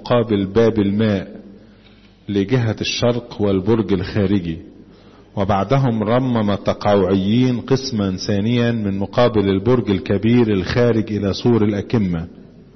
مقابل باب الماء لجهة الشرق والبرج الخارجي وبعدهم رمم تقوعيين قسما ثانيا من مقابل البرج الكبير الخارج إلى سور الأكمة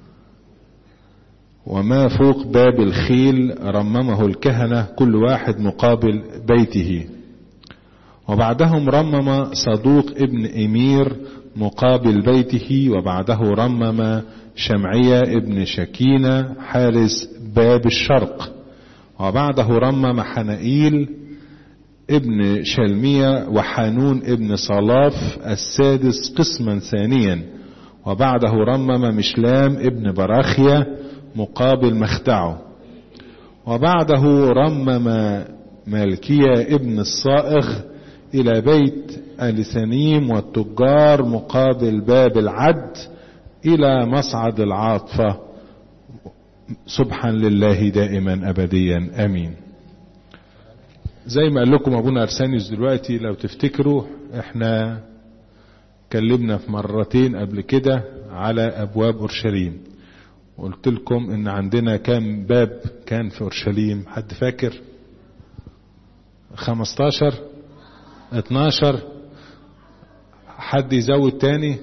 وما فوق باب الخيل رممه الكهنة كل واحد مقابل بيته وبعدهم رمم صدوق ابن إمير مقابل بيته وبعده رمم شمعية ابن شكينة حارس باب الشرق وبعده رمم حنائيل ابن شلمية وحانون ابن صلاف السادس قسما ثانيا وبعده رمم مشلام ابن براخية مقابل مخدعه وبعده رمم مالكية ابن الصائغ إلى بيت الثنيم والتجار مقابل باب العد إلى مصعد العاطفة سبحا لله دائما أبديا أمين زي ما قال لكم أبونا أرسانيوس دلوقتي لو تفتكروا احنا كلمنا في مرتين قبل كده على أبواب أورشليم قلت لكم ان عندنا كام باب كان في اورشليم حد فاكر 15 12 حد يزود تاني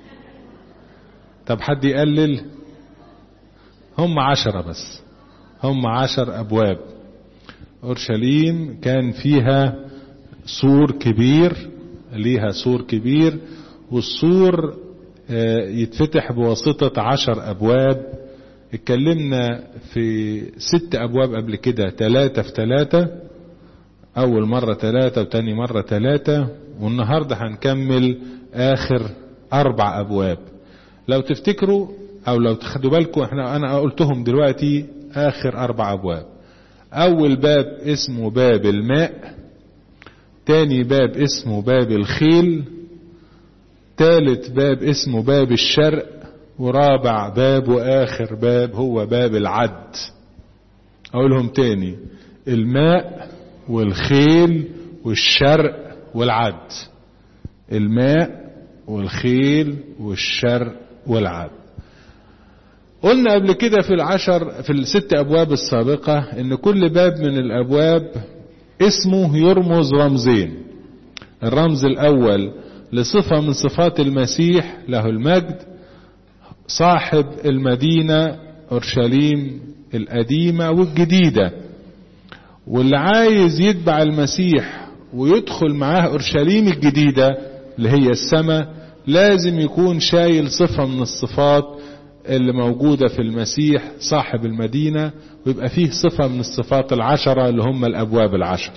طب حد يقلل هم عشرة بس هم عشر أبواب أورشليم كان فيها سور كبير ليها سور كبير والسور يتفتح بواسطة عشر أبواب اتكلمنا في ست أبواب قبل كده تلاتة في تلاتة أول مرة تلاتة وتاني مرة تلاتة والنهاردة هنكمل آخر أربع أبواب لو تفتكروا أو لو تاخدوا بالكم احنا أنا قلتهم دلوقتي آخر أربع أبواب أول باب اسمه باب الماء تاني باب اسمه باب الخيل تالت باب اسمه باب الشرق ورابع باب واخر باب هو باب العد اقولهم تاني الماء والخيل والشرق والعد الماء والخيل والشرق والعد قلنا قبل كده في العشر في الست ابواب السابقة ان كل باب من الابواب اسمه يرمز رمزين الرمز الاول لصفة من صفات المسيح له المجد صاحب المدينة أورشليم القديمة والجديدة واللي عايز يتبع المسيح ويدخل معاه أورشليم الجديدة اللي هي السماء لازم يكون شايل صفة من الصفات اللي موجودة في المسيح صاحب المدينة ويبقى فيه صفة من الصفات العشرة اللي هم الأبواب العشر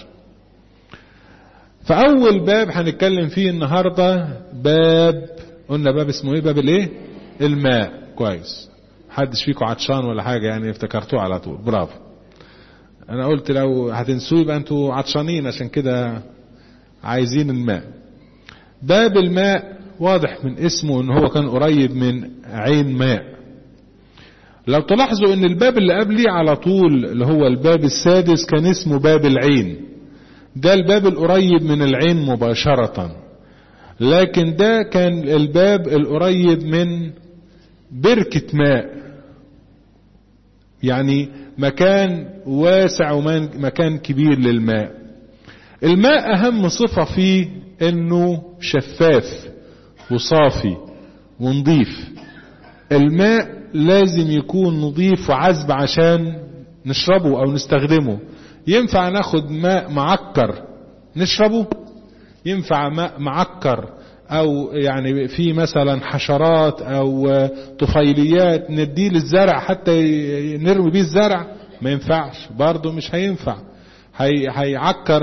فأول باب هنتكلم فيه النهاردة باب قلنا باب اسمه ايه باب الايه الماء كويس محدش فيكم عطشان ولا حاجة يعني افتكرتوه على طول برافو انا قلت لو هتنسوه يبقى انتوا عطشانين عشان كده عايزين الماء باب الماء واضح من اسمه ان هو كان قريب من عين ماء لو تلاحظوا ان الباب اللي قبليه على طول اللي هو الباب السادس كان اسمه باب العين ده الباب القريب من العين مباشرة لكن ده كان الباب القريب من بركة ماء يعني مكان واسع ومكان كبير للماء الماء اهم صفة فيه انه شفاف وصافي ونظيف الماء لازم يكون نظيف وعذب عشان نشربه او نستخدمه ينفع ناخد ماء معكر نشربه ينفع ماء معكر او يعني في مثلا حشرات او طفيليات نديه للزرع حتى نرمي بيه الزرع ما ينفعش برضه مش هينفع هي هيعكر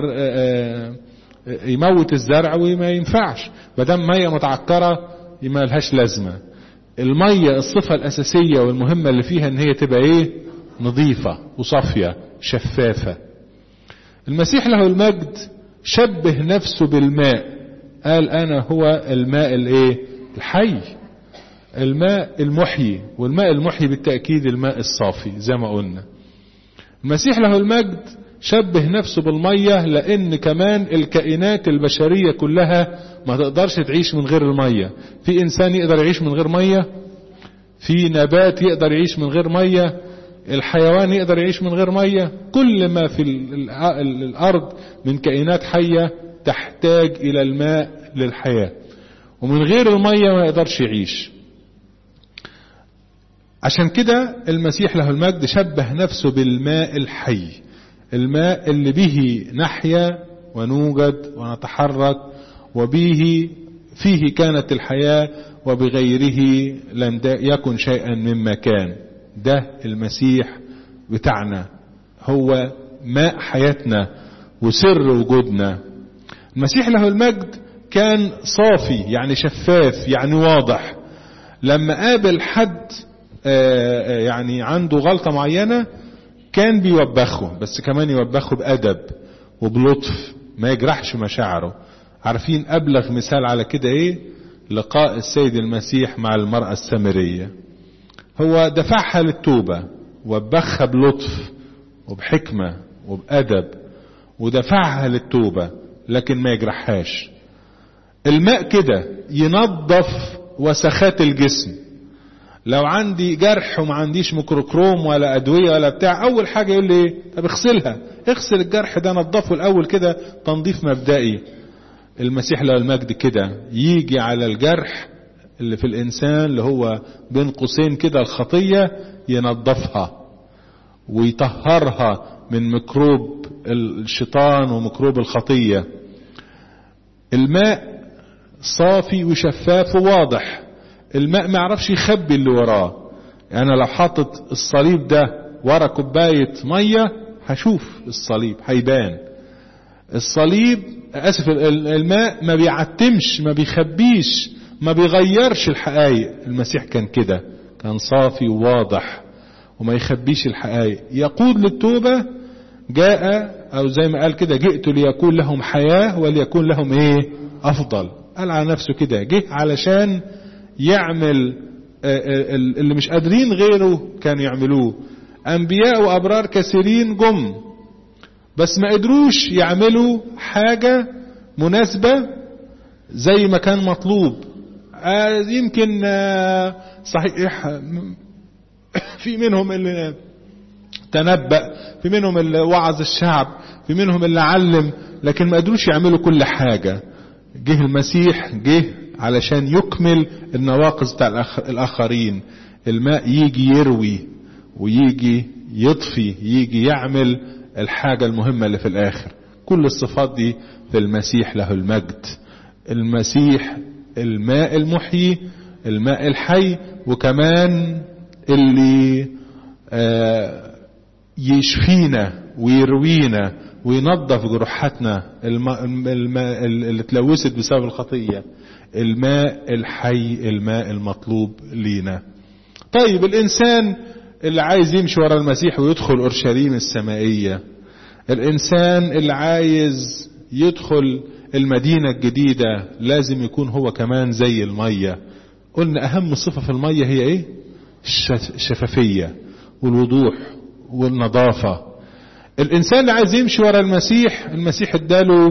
يموت الزرع وما ينفعش مادام ميه متعكره ما لهاش لازمه الميه الصفه الاساسيه والمهمه اللي فيها ان هي تبقى ايه نظيفه وصافيه شفافه المسيح له المجد شبه نفسه بالماء قال انا هو الماء الايه الحي الماء المحيي والماء المحيي بالتأكيد الماء الصافي زي ما قلنا المسيح له المجد شبه نفسه بالمية لان كمان الكائنات البشرية كلها ما تقدرش تعيش من غير المية في انسان يقدر يعيش من غير مية في نبات يقدر يعيش من غير مية الحيوان يقدر يعيش من غير مية كل ما في الأرض من كائنات حية تحتاج إلى الماء للحياة ومن غير المية ما يقدرش يعيش عشان كده المسيح له المجد شبه نفسه بالماء الحي الماء اللي به نحيا ونوجد ونتحرك وبه فيه كانت الحياة وبغيره لم يكن شيئا مما كان ده المسيح بتاعنا هو ماء حياتنا وسر وجودنا المسيح له المجد كان صافي يعني شفاف يعني واضح لما قابل حد يعني عنده غلطة معينة كان بيوبخه بس كمان يوبخه بأدب وبلطف ما يجرحش مشاعره عارفين أبلغ مثال على كده إيه لقاء السيد المسيح مع المرأة السامرية هو دفعها للتوبة وبخها بلطف وبحكمة وبأدب ودفعها للتوبة لكن ما يجرحهاش الماء كده ينظف وسخات الجسم لو عندي جرح وما عنديش ميكروكروم ولا ادويه ولا بتاع اول حاجه يقول لي طب اغسلها اغسل الجرح ده نظفه الاول كده تنظيف مبدئي المسيح له المجد كده يجي على الجرح اللي في الانسان اللي هو بين قوسين كده الخطيه ينظفها ويطهرها من ميكروب الشيطان وميكروب الخطيه الماء صافي وشفاف وواضح الماء ما يعرفش يخبي اللي وراه يعني لو حاطط الصليب ده ورا كوباية مية هشوف الصليب هيبان الصليب اسف الماء ما بيعتمش ما بيخبيش ما بيغيرش الحقائق المسيح كان كده كان صافي وواضح وما يخبيش الحقائق يقود للتوبة جاء او زي ما قال كده جئت ليكون لهم حياة وليكون لهم ايه افضل قال على نفسه كده جه علشان يعمل اللي مش قادرين غيره كانوا يعملوه انبياء وابرار كثيرين جم بس ما قدروش يعملوا حاجة مناسبة زي ما كان مطلوب يمكن صحيح في منهم اللي تنبأ في منهم اللي وعظ الشعب في منهم اللي علم لكن ما قدروش يعملوا كل حاجة جه المسيح جه علشان يكمل النواقص بتاع الآخرين الماء يجي يروي ويجي يطفي يجي يعمل الحاجة المهمة اللي في الآخر كل الصفات دي في المسيح له المجد المسيح الماء المحيي الماء الحي وكمان اللي آه يشفينا ويروينا وينظف جروحاتنا الماء الماء اللي اتلوثت بسبب الخطية الماء الحي الماء المطلوب لينا طيب الإنسان اللي عايز يمشي ورا المسيح ويدخل أورشليم السمائية الإنسان اللي عايز يدخل المدينة الجديدة لازم يكون هو كمان زي المية قلنا أهم صفة في المية هي إيه الشفافية والوضوح والنظافة الإنسان اللي عايز يمشي ورا المسيح المسيح اداله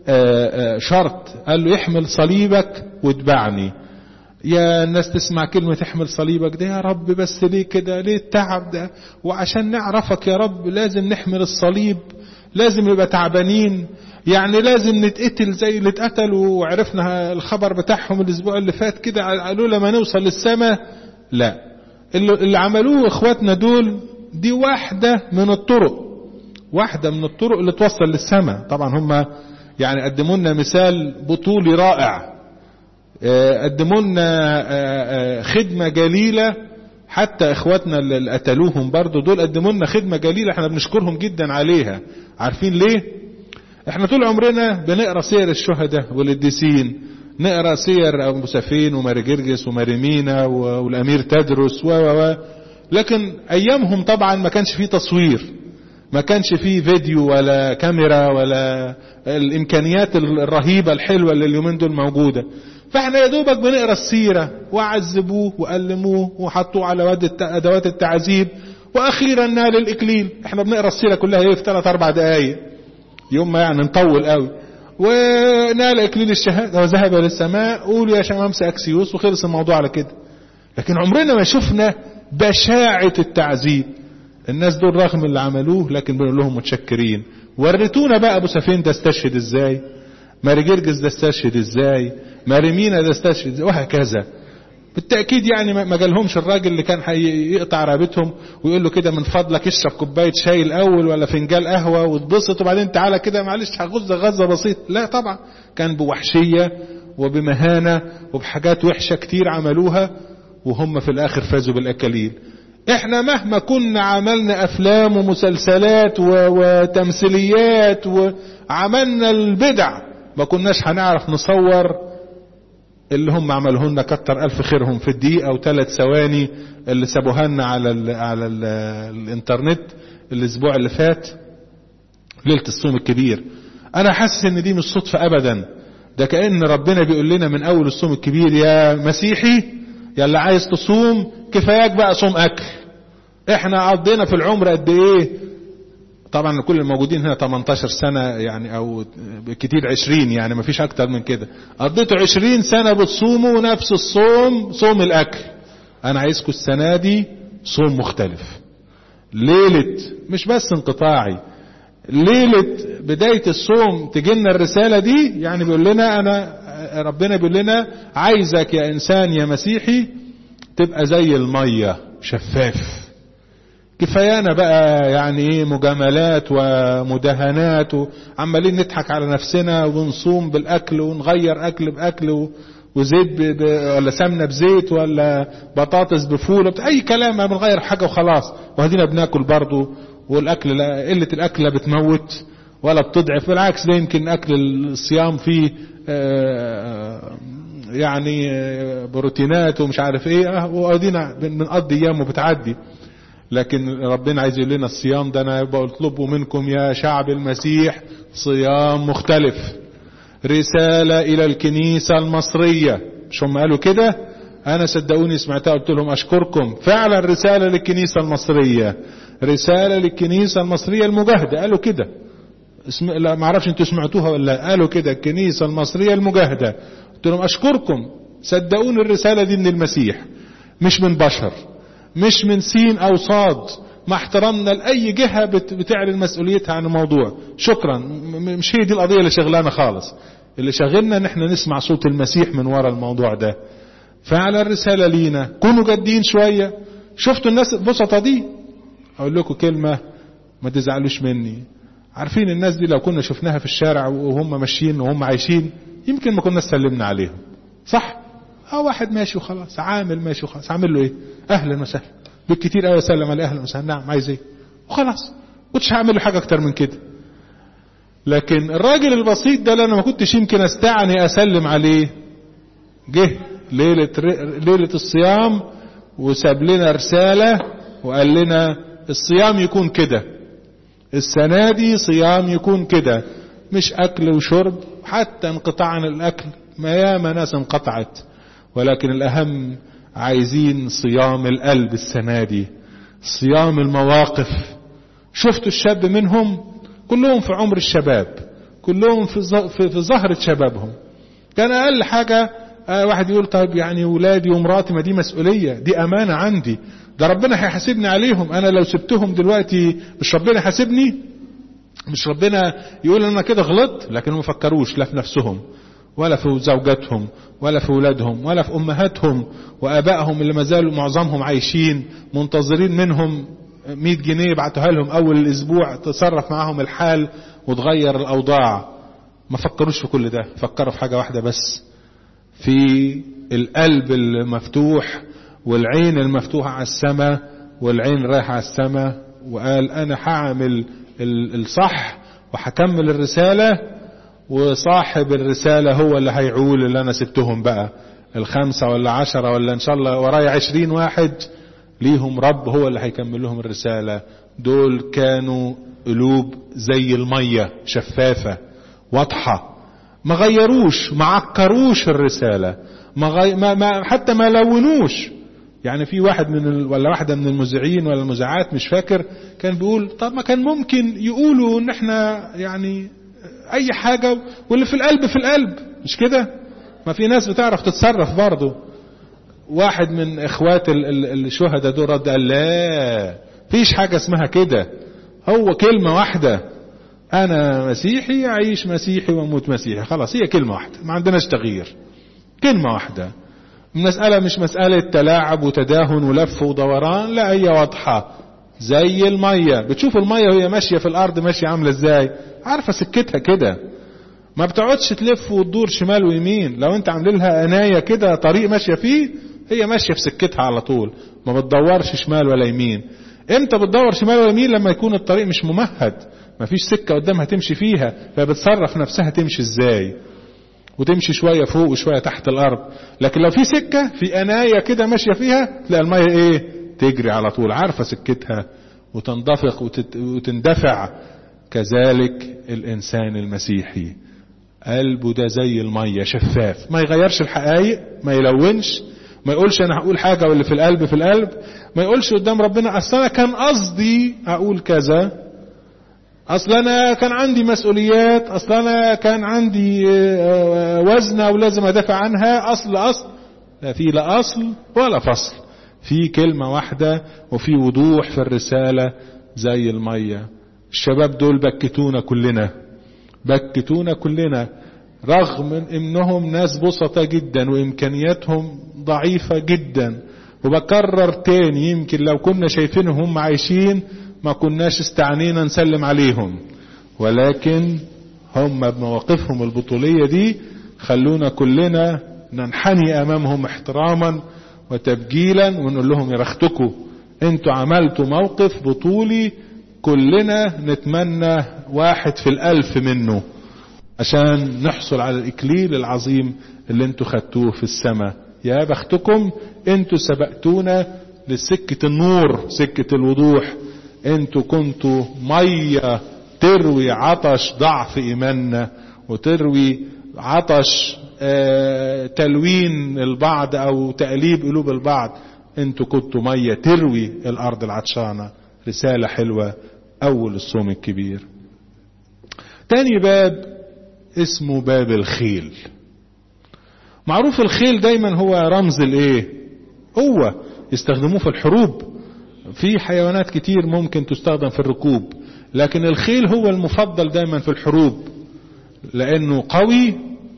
شرط قال له احمل صليبك واتبعني يا الناس تسمع كلمة احمل صليبك ده يا رب بس ليه كده ليه التعب ده وعشان نعرفك يا رب لازم نحمل الصليب لازم نبقى تعبانين يعني لازم نتقتل زي اللي اتقتلوا وعرفنا الخبر بتاعهم الاسبوع اللي فات كده قالوا لما نوصل للسماء لا اللي, اللي عملوه اخواتنا دول دي واحدة من الطرق واحدة من الطرق اللي توصل للسماء طبعا هم يعني قدموا لنا مثال بطولي رائع قدموا لنا خدمة جليلة حتى اخواتنا اللي قتلوهم برضو دول قدموا لنا خدمة جليلة احنا بنشكرهم جدا عليها عارفين ليه احنا طول عمرنا بنقرا سير الشهداء والقديسين نقرا سير ابو سفين وماري جرجس وماري مينا والامير تدرس و و لكن ايامهم طبعا ما كانش فيه تصوير ما كانش فيه فيديو ولا كاميرا ولا الامكانيات الرهيبة الحلوة اللي اليومين دول موجودة فاحنا يا دوبك بنقرا السيرة وعذبوه وألموه وحطوه على ادوات التعذيب واخيرا نال الاكليل احنا بنقرا السيرة كلها ايه في 3 4 دقايق يوم ما يعني نطول قوي ونال اكليل الشهاده وذهب للسماء قولوا يا شمامس اكسيوس وخلص الموضوع على كده لكن عمرنا ما شفنا بشاعة التعذيب الناس دول رغم اللي عملوه لكن بنقول لهم متشكرين وريتونا بقى ابو سفين ده استشهد ازاي ماري جرجس ده استشهد ازاي ماري مينا ده استشهد ازاي وهكذا بالتأكيد يعني ما جالهمش الراجل اللي كان يقطع رقبتهم ويقول له كده من فضلك اشرب كوباية شاي الأول ولا فنجان قهوة واتبسط وبعدين تعالى كده معلش هغز غزة بسيط لا طبعا كان بوحشية وبمهانة وبحاجات وحشة كتير عملوها وهم في الآخر فازوا بالأكاليل احنا مهما كنا عملنا افلام ومسلسلات وتمثيليات وعملنا البدع ما كناش هنعرف نصور اللي هم عملوه لنا كتر الف خيرهم في الدقيقه او ثلاث ثواني اللي سابوها لنا على ال على ال الانترنت الاسبوع اللي فات ليله الصوم الكبير انا حاسس ان دي مش صدفه ابدا ده كان ربنا بيقول لنا من اول الصوم الكبير يا مسيحي يا اللي عايز تصوم كفاياك بقى صوم اكل احنا قضينا في العمر قد ايه طبعا كل الموجودين هنا 18 سنة يعني او كتير 20 يعني مفيش اكتر من كده قضيتوا 20 سنة بتصوموا نفس الصوم صوم الاكل انا عايزكم السنة دي صوم مختلف ليلة مش بس انقطاعي ليلة بداية الصوم تجينا الرسالة دي يعني بيقول لنا انا ربنا بيقول لنا عايزك يا انسان يا مسيحي تبقى زي المية شفاف كفايانا بقى يعني ايه مجاملات ومداهنات وعمالين نضحك على نفسنا ونصوم بالاكل ونغير اكل باكل وزيت ب... ولا سمنه بزيت ولا بطاطس بفول اي كلام بنغير حاجه وخلاص وهدينا بناكل برضه والاكل لا قله الاكل لا بتموت ولا بتضعف بالعكس ده يمكن اكل الصيام فيه يعني بروتينات ومش عارف ايه وادينا بنقضي ايام وبتعدي لكن ربنا عايز يقول لنا الصيام ده انا بطلبه منكم يا شعب المسيح صيام مختلف رسالة الى الكنيسة المصرية مش هم قالوا كده انا صدقوني سمعتها قلت لهم اشكركم فعلا رسالة للكنيسة المصرية رسالة للكنيسة المصرية المجاهدة قالوا كده اسم... لا ما اعرفش انتوا سمعتوها ولا قالوا كده الكنيسة المصرية المجاهدة قلت لهم اشكركم صدقوني الرسالة دي من المسيح مش من بشر مش من سين او صاد مع احترامنا لاي جهة بت... بتعلن مسؤوليتها عن الموضوع شكرا م... مش هي دي القضية اللي شغلانا خالص اللي شغلنا ان احنا نسمع صوت المسيح من ورا الموضوع ده فعلى الرسالة لينا كونوا جادين شوية شفتوا الناس البسطة دي اقول لكم كلمة ما تزعلوش مني عارفين الناس دي لو كنا شفناها في الشارع وهم ماشيين وهم عايشين يمكن ما كنا سلمنا عليهم صح اه واحد ماشي وخلاص عامل ماشي وخلاص عامل له ايه اهلا وسهلا بالكتير قوي اسلم عليه اهلا وسهلا نعم عايز ايه وخلاص كنتش هعمل له حاجه اكتر من كده لكن الراجل البسيط ده اللي انا ما كنتش يمكن استعني اسلم عليه جه ليله ليله الصيام وساب لنا رساله وقال لنا الصيام يكون كده السنة دي صيام يكون كده مش أكل وشرب حتى انقطاع عن الأكل ما ياما ناس انقطعت ولكن الأهم عايزين صيام القلب السنة دي صيام المواقف شفتوا الشاب منهم كلهم في عمر الشباب كلهم في في زهرة شبابهم كان أقل حاجة واحد يقول طيب يعني ولادي ومراتي ما دي مسؤولية دي أمانة عندي ده ربنا هيحاسبني عليهم انا لو سبتهم دلوقتي مش ربنا يحاسبني مش ربنا يقول انا كده غلطت لكن ما فكروش لا في نفسهم ولا في زوجاتهم ولا في ولادهم ولا في امهاتهم وابائهم اللي ما زالوا معظمهم عايشين منتظرين منهم 100 جنيه يبعتوها لهم اول الاسبوع تصرف معاهم الحال وتغير الاوضاع ما فكروش في كل ده فكروا في حاجه واحده بس في القلب المفتوح والعين المفتوحة على السماء والعين رايحة على السماء وقال أنا هعمل الصح وهكمل الرسالة وصاحب الرسالة هو اللي هيعول اللي أنا سبتهم بقى الخمسة ولا عشرة ولا إن شاء الله ورايا عشرين واحد ليهم رب هو اللي هيكمل لهم الرسالة دول كانوا قلوب زي المية شفافة واضحة ما غيروش ما عكروش الرسالة ما, غي... ما, ما حتى ما لونوش يعني في واحد من ال... ولا واحدة من المذيعين ولا المذيعات مش فاكر كان بيقول طب ما كان ممكن يقولوا ان احنا يعني اي حاجة واللي في القلب في القلب مش كده ما في ناس بتعرف تتصرف برضه واحد من اخوات ال... ال... الشهداء دول رد قال لا فيش حاجة اسمها كده هو كلمة واحدة انا مسيحي اعيش مسيحي واموت مسيحي خلاص هي كلمة واحدة ما عندناش تغيير كلمة واحدة المسألة مش مسألة تلاعب وتداهن ولف ودوران لا هي واضحة زي المية بتشوف المية وهي ماشية في الارض ماشية عاملة ازاي عارفة سكتها كده ما بتقعدش تلف وتدور شمال ويمين لو انت عامل لها عناية كده طريق ماشية فيه هي ماشية في سكتها على طول ما بتدورش شمال ولا يمين امتى بتدور شمال ولا يمين لما يكون الطريق مش ممهد ما فيش سكة قدامها تمشي فيها فبتصرف نفسها تمشي ازاي وتمشي شوية فوق وشوية تحت الارض لكن لو في سكة في عناية كده ماشية فيها تلاقي المية ايه تجري على طول عارفة سكتها وتندفق وتت... وتندفع كذلك الانسان المسيحي قلبه ده زي المية شفاف ما يغيرش الحقائق ما يلونش ما يقولش انا هقول حاجة واللي في القلب في القلب ما يقولش قدام ربنا اصل انا كان قصدي اقول كذا اصل انا كان عندي مسؤوليات اصل انا كان عندي وزنة ولازم ادافع عنها اصل اصل لا في لا اصل ولا فصل في كلمة واحدة وفي وضوح في الرسالة زي المية الشباب دول بكتونا كلنا بكتونا كلنا رغم انهم ناس بسطة جدا وامكانياتهم ضعيفة جدا وبكرر تاني يمكن لو كنا شايفينهم هم عايشين ما كناش استعنينا نسلم عليهم ولكن هم بمواقفهم البطولية دي خلونا كلنا ننحني امامهم احتراما وتبجيلا ونقول لهم يا بختكم انتوا عملتوا موقف بطولي كلنا نتمنى واحد في الالف منه عشان نحصل على الاكليل العظيم اللي انتوا خدتوه في السماء يا بختكم انتوا سبقتونا لسكة النور سكة الوضوح انتوا كنتوا مية تروي عطش ضعف ايماننا وتروي عطش اه تلوين البعض او تقليب قلوب البعض انتوا كنتوا مية تروي الارض العطشانة رسالة حلوة اول الصوم الكبير تاني باب اسمه باب الخيل معروف الخيل دايما هو رمز الايه هو يستخدموه في الحروب في حيوانات كتير ممكن تستخدم في الركوب لكن الخيل هو المفضل دايما في الحروب لانه قوي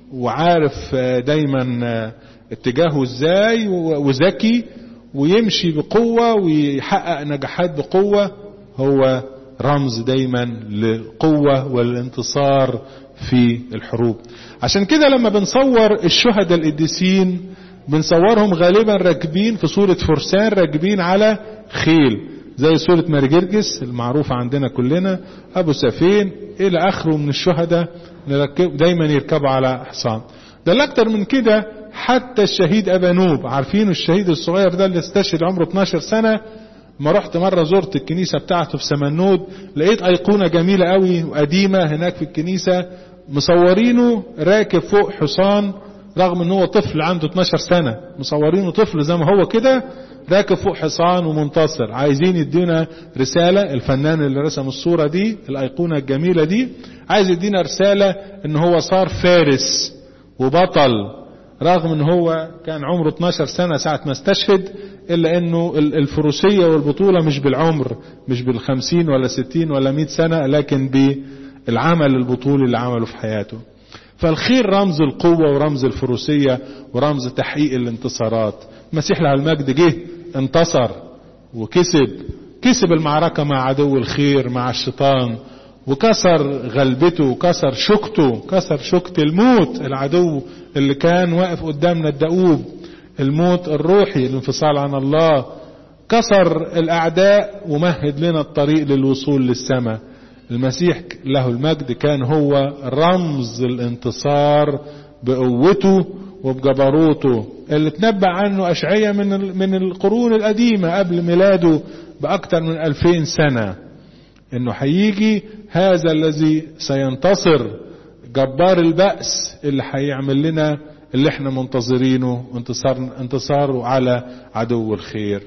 وعارف دايما اتجاهه ازاي وذكي ويمشي بقوة ويحقق نجاحات بقوة هو رمز دايما للقوة والانتصار في الحروب عشان كده لما بنصور الشهداء القديسين بنصورهم غالبا راكبين في صورة فرسان راكبين على خيل زي صورة مارجرجس المعروفة عندنا كلنا أبو سفين إلى آخره من الشهداء دايما يركبوا على حصان ده الأكتر من كده حتى الشهيد أبانوب عارفين الشهيد الصغير ده اللي استشهد عمره 12 سنة ما رحت مرة زرت الكنيسة بتاعته في سمنود لقيت أيقونة جميلة قوي وقديمة هناك في الكنيسة مصورينه راكب فوق حصان رغم ان هو طفل عنده 12 سنة مصورينه طفل زي ما هو كده راكب فوق حصان ومنتصر عايزين يدينا رسالة الفنان اللي رسم الصورة دي الأيقونة الجميلة دي عايز يدينا رسالة ان هو صار فارس وبطل رغم ان هو كان عمره 12 سنة ساعة ما استشهد الا انه الفروسية والبطولة مش بالعمر مش بالخمسين ولا ستين ولا مئة سنة لكن بالعمل البطولي اللي عمله في حياته فالخير رمز القوة ورمز الفروسية ورمز تحقيق الانتصارات المسيح له المجد جه انتصر وكسب كسب المعركة مع عدو الخير مع الشيطان وكسر غلبته وكسر شوكته كسر شوكة الموت العدو اللي كان واقف قدامنا الدؤوب الموت الروحي الانفصال عن الله كسر الأعداء ومهد لنا الطريق للوصول للسماء المسيح له المجد كان هو رمز الانتصار بقوته وبجبروته اللي تنبأ عنه أشعية من من القرون القديمة قبل ميلاده بأكثر من ألفين سنة إنه هيجي هذا الذي سينتصر جبار البأس اللي هيعمل لنا اللي احنا منتظرينه انتصار انتصاره على عدو الخير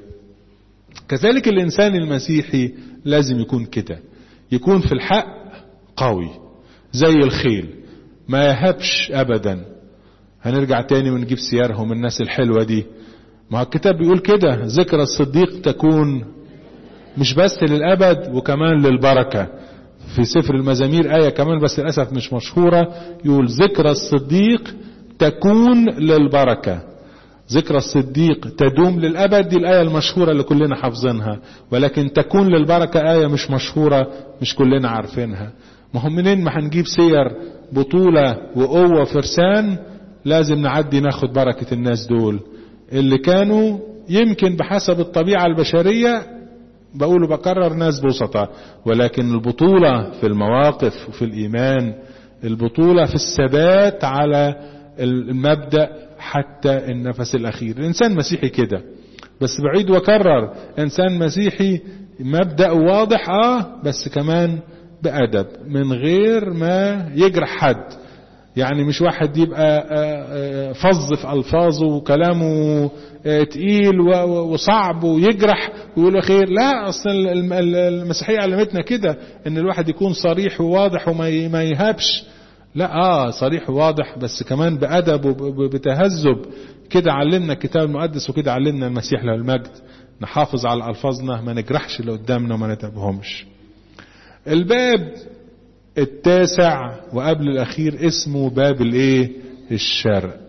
كذلك الإنسان المسيحي لازم يكون كده يكون في الحق قوي زي الخيل ما يهبش ابدا هنرجع تاني ونجيب سيارهم الناس الحلوة دي ما الكتاب بيقول كده ذكرى الصديق تكون مش بس للأبد وكمان للبركة في سفر المزامير آية كمان بس للأسف مش مشهورة يقول ذكرى الصديق تكون للبركة ذكرى الصديق تدوم للأبد دي الآية المشهورة اللي كلنا حافظينها ولكن تكون للبركة آية مش مشهورة مش كلنا عارفينها ما هم منين ما هنجيب سير بطولة وقوة فرسان لازم نعدي ناخد بركة الناس دول اللي كانوا يمكن بحسب الطبيعة البشرية بقول بكرر ناس بسطة ولكن البطولة في المواقف وفي الإيمان البطولة في الثبات على المبدأ حتى النفس الأخير الإنسان مسيحي كده بس بعيد وكرر إنسان مسيحي مبدأ واضح آه بس كمان بأدب من غير ما يجرح حد يعني مش واحد يبقى فظ في ألفاظه وكلامه تقيل وصعب ويجرح ويقول خير لا أصلا المسيحية علمتنا كده إن الواحد يكون صريح وواضح وما يهابش لا اه صريح وواضح بس كمان بأدب وبتهذب كده علمنا الكتاب المقدس وكده علمنا المسيح له المجد نحافظ على ألفاظنا ما نجرحش اللي قدامنا وما نتعبهمش الباب التاسع وقبل الأخير اسمه باب الايه الشرق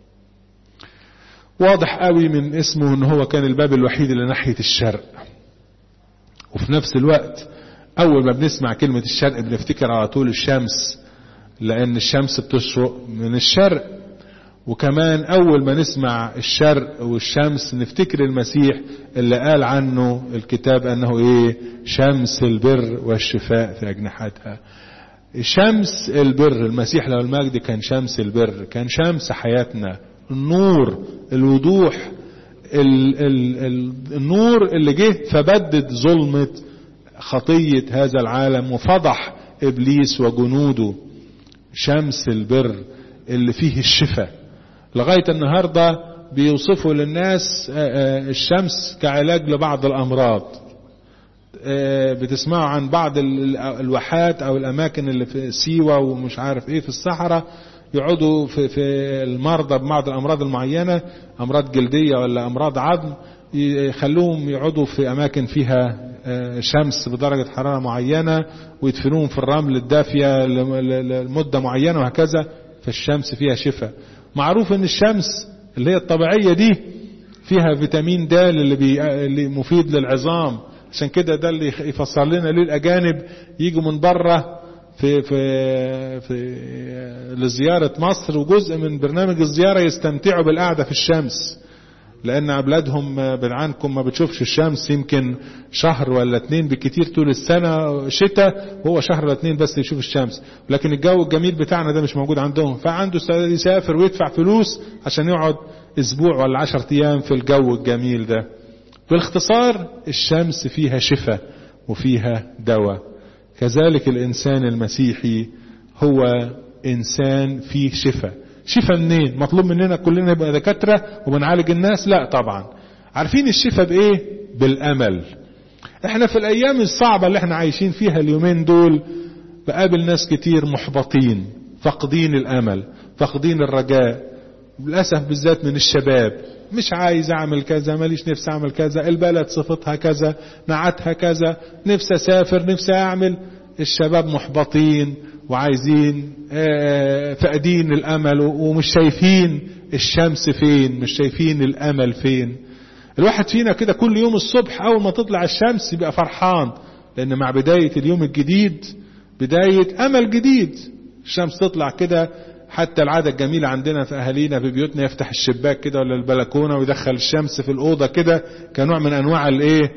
واضح قوي من اسمه ان هو كان الباب الوحيد اللي ناحية الشرق وفي نفس الوقت اول ما بنسمع كلمة الشرق بنفتكر على طول الشمس لان الشمس بتشرق من الشرق وكمان اول ما نسمع الشرق والشمس نفتكر المسيح اللي قال عنه الكتاب انه ايه شمس البر والشفاء في اجنحتها شمس البر المسيح له المجد كان شمس البر كان شمس حياتنا النور الوضوح ال ال ال النور اللي جه فبدد ظلمة خطية هذا العالم وفضح ابليس وجنوده شمس البر اللي فيه الشفاء لغاية النهاردة بيوصفوا للناس الشمس كعلاج لبعض الأمراض بتسمعوا عن بعض الواحات أو الأماكن اللي في سيوة ومش عارف إيه في الصحراء يقعدوا في, في المرضى ببعض الأمراض المعينة أمراض جلدية ولا أمراض عظم يخلوهم يقعدوا في أماكن فيها شمس بدرجة حرارة معينة ويدفنوهم في الرمل الدافية لمدة معينة وهكذا فالشمس فيها شفاء معروف ان الشمس اللي هي الطبيعية دي فيها فيتامين د اللي, بي... اللي مفيد للعظام عشان كده ده اللي يفسر لنا ليه الاجانب يجوا من بره في في في لزيارة مصر وجزء من برنامج الزيارة يستمتعوا بالقعدة في الشمس لان اولادهم بعد عنكم ما بتشوفش الشمس يمكن شهر ولا اتنين بالكتير طول السنة شتاء وهو شهر ولا اتنين بس يشوف الشمس لكن الجو الجميل بتاعنا ده مش موجود عندهم فعنده استعداد يسافر ويدفع فلوس عشان يقعد اسبوع ولا عشر ايام في الجو الجميل ده باختصار الشمس فيها شفاء وفيها دواء كذلك الانسان المسيحي هو انسان فيه شفاء شفاء منين مطلوب مننا كلنا نبقى دكاترة وبنعالج الناس لا طبعا عارفين الشفاء بايه بالامل احنا في الايام الصعبة اللي احنا عايشين فيها اليومين دول بقابل ناس كتير محبطين فاقدين الامل فاقدين الرجاء للأسف بالذات من الشباب مش عايز اعمل كذا ماليش نفسي اعمل كذا البلد صفتها كذا نعتها كذا نفسي اسافر نفسي اعمل الشباب محبطين وعايزين فاقدين الامل ومش شايفين الشمس فين مش شايفين الامل فين الواحد فينا كده كل يوم الصبح اول ما تطلع الشمس يبقى فرحان لان مع بداية اليوم الجديد بداية امل جديد الشمس تطلع كده حتى العادة الجميلة عندنا في أهالينا في بيوتنا يفتح الشباك كده ولا البلكونة ويدخل الشمس في الأوضة كده كنوع من أنواع الإيه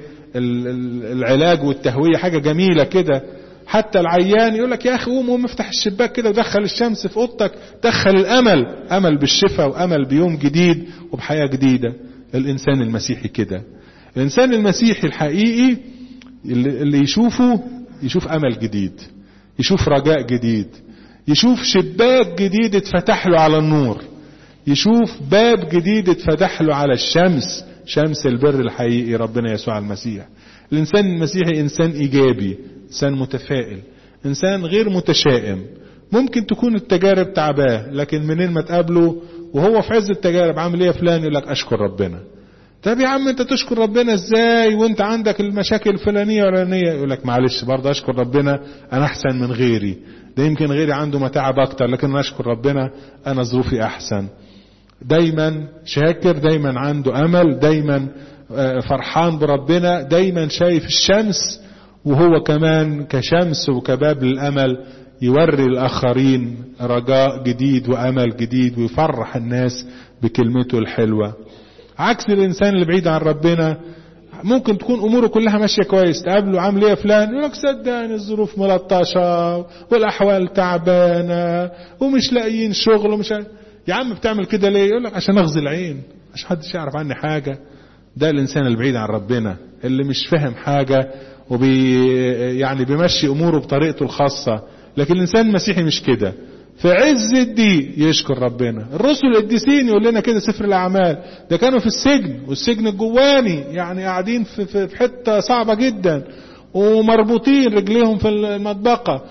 العلاج والتهوية حاجة جميلة كده حتى العيان يقول لك يا أخي قوم قوم افتح الشباك كده ودخل الشمس في أوضتك دخل الأمل أمل بالشفاء وأمل بيوم جديد وبحياة جديدة الإنسان المسيحي كده الإنسان المسيحي الحقيقي اللي يشوفه يشوف أمل جديد يشوف رجاء جديد يشوف شباك جديد اتفتح له على النور يشوف باب جديد اتفتح له على الشمس شمس البر الحقيقي ربنا يسوع المسيح الانسان المسيحي انسان ايجابي انسان متفائل انسان غير متشائم ممكن تكون التجارب تعباه لكن منين ما تقابله وهو في عز التجارب عامل ايه يا فلان يقول لك اشكر ربنا طب يا عم انت تشكر ربنا ازاي وانت عندك المشاكل الفلانية والفلانية يقول لك معلش برضه اشكر ربنا انا احسن من غيري ده يمكن غيري عنده متاعب اكتر لكن انا اشكر ربنا انا ظروفي احسن دايما شاكر دايما عنده امل دايما فرحان بربنا دايما شايف الشمس وهو كمان كشمس وكباب للامل يوري الاخرين رجاء جديد وامل جديد ويفرح الناس بكلمته الحلوه عكس الانسان اللي بعيد عن ربنا ممكن تكون اموره كلها ماشيه كويس تقابله عامل ايه يا فلان يقول لك صدقني الظروف ملطشه والاحوال تعبانه ومش لاقيين شغل ومش يا عم بتعمل كده ليه يقول لك عشان اغزي العين عشان محدش يعرف عني حاجه ده الانسان البعيد عن ربنا اللي مش فاهم حاجه وبي يعني بيمشي اموره بطريقته الخاصه لكن الانسان المسيحي مش كده في عز الضيق يشكر ربنا الرسل القديسين يقول لنا كده سفر الاعمال ده كانوا في السجن والسجن الجواني يعني قاعدين في, في, في حته صعبه جدا ومربوطين رجليهم في المطبقه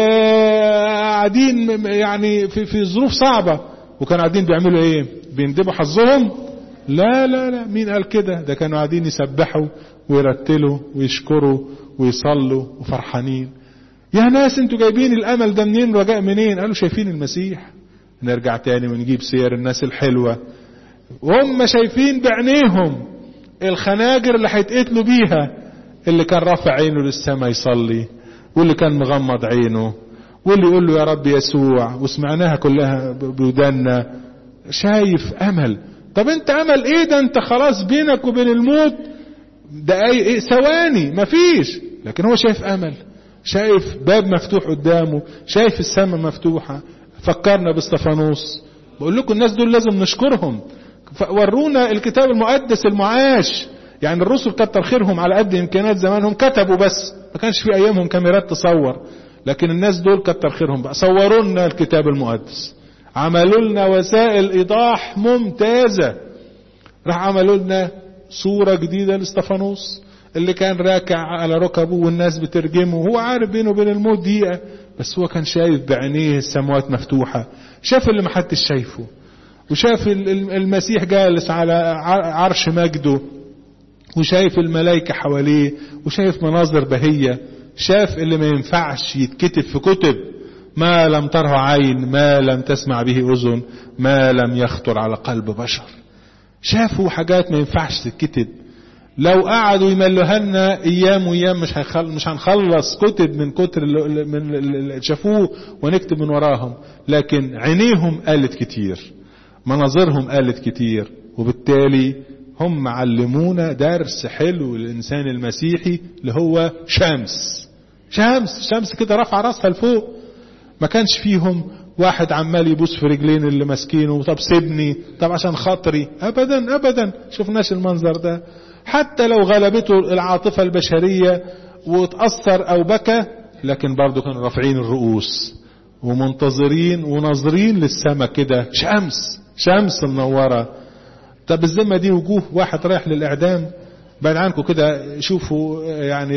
وقاعدين يعني في, في ظروف صعبه وكانوا قاعدين بيعملوا ايه بيندبوا حظهم لا لا لا مين قال كده ده كانوا قاعدين يسبحوا ويرتلوا ويشكروا ويصلوا وفرحانين يا ناس انتوا جايبين الامل ده منين رجاء منين قالوا شايفين المسيح نرجع تاني ونجيب سير الناس الحلوة وهم شايفين بعينيهم الخناجر اللي هيتقتلوا بيها اللي كان رافع عينه للسماء يصلي واللي كان مغمض عينه واللي يقول له يا رب يسوع وسمعناها كلها بودانا شايف امل طب انت امل ايه ده انت خلاص بينك وبين الموت دقايق ايه ثواني مفيش لكن هو شايف امل شايف باب مفتوح قدامه شايف السماء مفتوحة فكرنا باستفانوس بقول لكم الناس دول لازم نشكرهم ورونا الكتاب المقدس المعاش يعني الرسل كتر خيرهم على قد امكانيات زمانهم كتبوا بس ما كانش في ايامهم كاميرات تصور لكن الناس دول كتر خيرهم بقى صوروا لنا الكتاب المقدس عملوا لنا وسائل ايضاح ممتازة راح عملوا لنا صورة جديدة لاستفانوس اللي كان راكع على ركبه والناس بترجمه هو عارف بينه وبين الموت دقيقة بس هو كان شايف بعينيه السماوات مفتوحة شاف اللي محدش شايفه وشاف المسيح جالس على عرش مجده وشايف الملائكة حواليه وشايف مناظر بهية شاف اللي ما ينفعش يتكتب في كتب ما لم تره عين ما لم تسمع به أذن ما لم يخطر على قلب بشر شافوا حاجات ما ينفعش تتكتب لو قعدوا يملوها لنا ايام وايام مش هيخل... مش هنخلص كتب من كتر اللي من اللي شافوه ونكتب من وراهم لكن عينيهم قالت كتير مناظرهم قالت كتير وبالتالي هم علمونا درس حلو للانسان المسيحي اللي هو شمس شمس شمس كده رافعه راسها لفوق ما كانش فيهم واحد عمال يبوس في رجلين اللي ماسكينه طب سيبني طب عشان خاطري ابدا ابدا شفناش المنظر ده حتى لو غلبته العاطفة البشرية وتأثر أو بكى لكن برضه كانوا رافعين الرؤوس ومنتظرين وناظرين للسماء كده شمس شمس منورة طب الذمة دي وجوه واحد رايح للإعدام بعد عنكم كده شوفوا يعني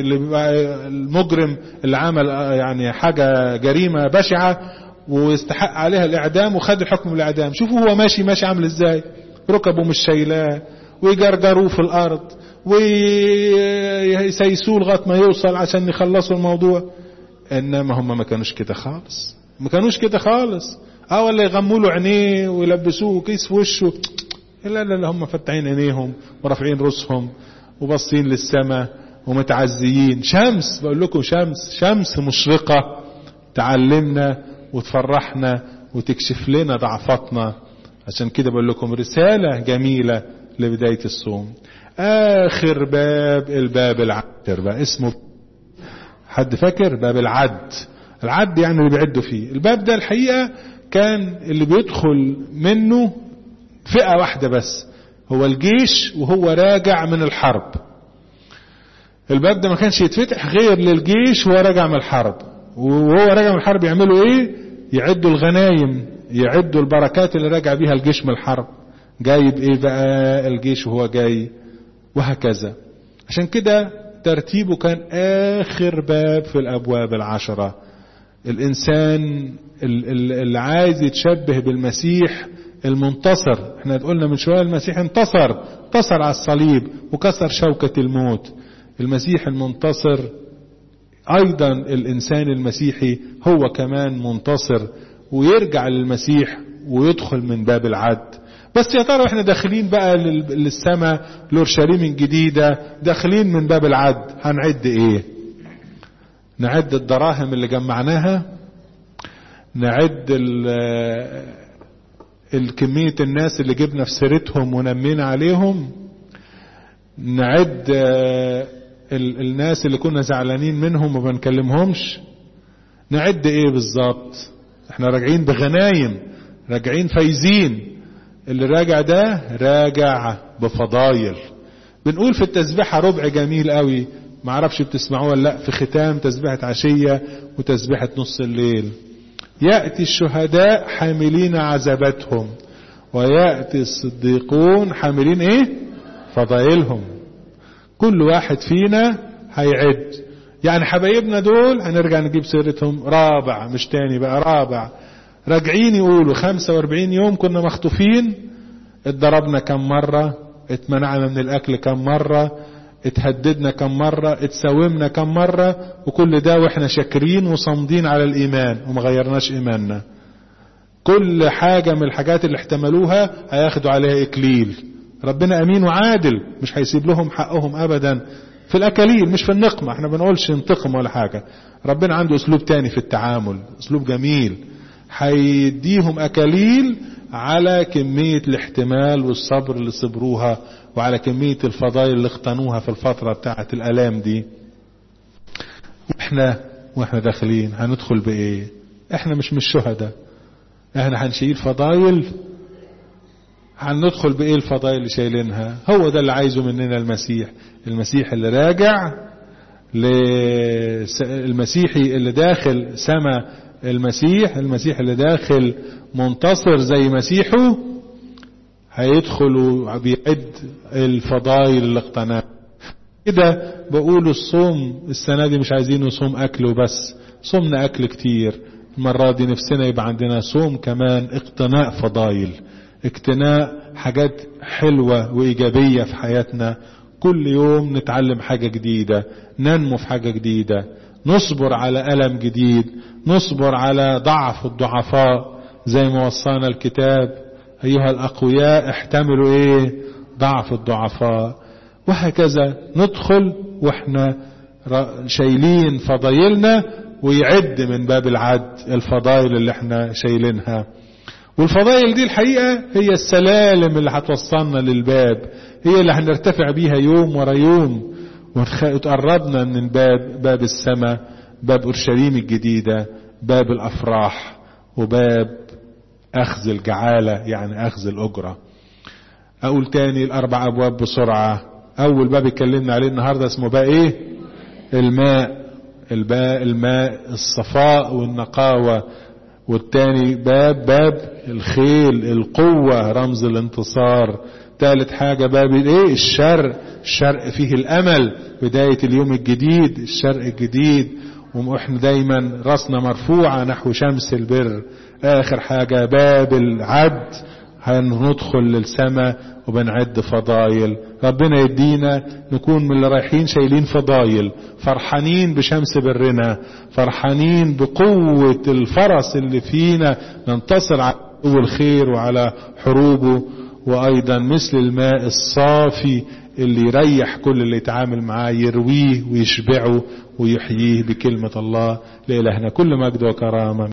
المجرم اللي عمل يعني حاجة جريمة بشعة ويستحق عليها الإعدام وخد الحكم بالإعدام شوفوا هو ماشي ماشي عامل إزاي ركبه مش شايلاه ويجرجروه في الارض ويسيسوه لغايه ما يوصل عشان يخلصوا الموضوع انما هم ما كانوش كده خالص ما كانوش كده خالص اه ولا يغموا له عينيه ويلبسوه كيس في وشه لا لا لا هم فتحين عينيهم ورافعين رؤوسهم وباصين للسماء ومتعزيين شمس بقول لكم شمس شمس مشرقة تعلمنا وتفرحنا وتكشف لنا ضعفاتنا عشان كده بقول لكم رسالة جميلة لبداية الصوم آخر باب الباب العاشر بقى اسمه حد فاكر باب العد العد يعني اللي بيعدوا فيه الباب ده الحقيقة كان اللي بيدخل منه فئة واحدة بس هو الجيش وهو راجع من الحرب الباب ده ما كانش يتفتح غير للجيش وهو راجع من الحرب وهو راجع من الحرب يعملوا ايه يعدوا الغنايم يعدوا البركات اللي راجع بيها الجيش من الحرب جايب ايه بقى الجيش وهو جاي وهكذا عشان كده ترتيبه كان اخر باب في الابواب العشرة الانسان اللي عايز يتشبه بالمسيح المنتصر احنا قلنا من شوية المسيح انتصر انتصر على الصليب وكسر شوكة الموت المسيح المنتصر ايضا الانسان المسيحي هو كمان منتصر ويرجع للمسيح ويدخل من باب العد بس يا ترى احنا داخلين بقى للسماء لورشليم الجديدة داخلين من باب العد هنعد ايه نعد الدراهم اللي جمعناها نعد الكمية الناس اللي جبنا في سيرتهم ونمينا عليهم نعد الناس اللي كنا زعلانين منهم وما نكلمهمش نعد ايه بالظبط احنا راجعين بغنايم راجعين فايزين اللي راجع ده راجع بفضايل بنقول في التسبيحة ربع جميل قوي معرفش بتسمعوه ولا لا في ختام تسبيحة عشية وتسبيحة نص الليل يأتي الشهداء حاملين عزباتهم ويأتي الصديقون حاملين ايه فضائلهم كل واحد فينا هيعد يعني حبايبنا دول هنرجع نجيب سيرتهم رابع مش تاني بقى رابع راجعين يقولوا 45 يوم كنا مخطوفين اتضربنا كم مرة اتمنعنا من الاكل كم مرة اتهددنا كم مرة اتساومنا كم مرة وكل ده واحنا شاكرين وصامدين على الايمان وما غيرناش ايماننا كل حاجة من الحاجات اللي احتملوها هياخدوا عليها اكليل ربنا امين وعادل مش هيسيب لهم حقهم ابدا في الاكاليل مش في النقمة احنا بنقولش انتقم ولا حاجة ربنا عنده اسلوب تاني في التعامل اسلوب جميل هيديهم اكاليل على كمية الاحتمال والصبر اللي صبروها وعلى كمية الفضائل اللي اقتنوها في الفترة بتاعة الالام دي احنا واحنا داخلين هندخل بايه احنا مش مش شهداء احنا هنشيل فضائل هندخل بايه الفضائل اللي شايلينها هو ده اللي عايزه مننا المسيح المسيح اللي راجع المسيحي اللي داخل سما المسيح المسيح اللي داخل منتصر زي مسيحه هيدخل وبيعد الفضائل اللي اقتناها كده بقول الصوم السنة دي مش عايزينه صوم أكل وبس صومنا أكل كتير المرة دي نفسنا يبقى عندنا صوم كمان اقتناء فضائل اقتناء حاجات حلوة وإيجابية في حياتنا كل يوم نتعلم حاجة جديدة ننمو في حاجة جديدة نصبر على ألم جديد نصبر على ضعف الضعفاء زي ما وصانا الكتاب أيها الأقوياء احتملوا إيه ضعف الضعفاء وهكذا ندخل واحنا شايلين فضايلنا ويعد من باب العد الفضائل اللي احنا شايلينها والفضائل دي الحقيقة هي السلالم اللي هتوصلنا للباب هي اللي هنرتفع بيها يوم ورا يوم وتقربنا من باب باب السماء باب اورشليم الجديدة باب الافراح وباب اخذ الجعالة يعني اخذ الاجرة اقول تاني الاربع ابواب بسرعة اول باب اتكلمنا عليه النهاردة اسمه بقى ايه الماء الباء الماء الصفاء والنقاوة والتاني باب باب الخيل القوة رمز الانتصار ثالث حاجة باب الايه الشرق الشرق فيه الامل بداية اليوم الجديد الشرق الجديد واحنا دايما راسنا مرفوعة نحو شمس البر اخر حاجة باب العد هندخل للسماء وبنعد فضايل ربنا يدينا نكون من اللي رايحين شايلين فضايل فرحانين بشمس برنا فرحانين بقوة الفرس اللي فينا ننتصر على الخير وعلى حروبه وايضا مثل الماء الصافي اللي يريح كل اللي يتعامل معاه يرويه ويشبعه ويحييه بكلمة الله لإلهنا كل مجد وكرامة